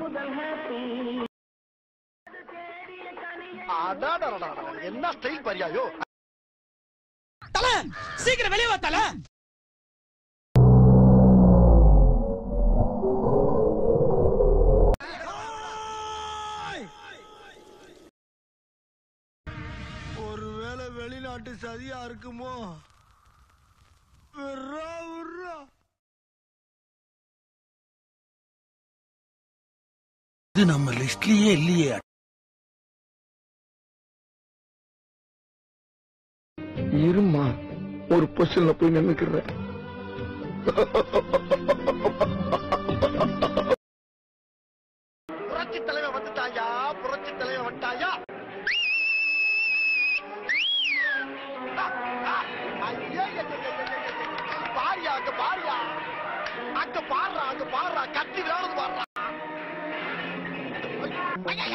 அடாடா என்ன ஸ்டைல் பரியாயோ தல சீக்கிரம் வெளியே வா தல ஒருவேளை வெளிநாட்டு சதியா இருக்குமோ விர்ரா, விர்ரா. இது நம்ம லிஸ்ட்லயே இல்லையே இருமா ஒரு பொசிஷன்ல போய் நின்னுக்கிறேன் புரட்சி தலைவன் வந்துட்டாயா புரட்சி தலைவன் வந்துட்டாயா ஆ, ஆ, ஐயையையையையையையை. பாரியா அங்க பாரியா அங்க பாடுறா அங்க பாடுறா கத்தி விளையாடுது பாடுறா ஐயா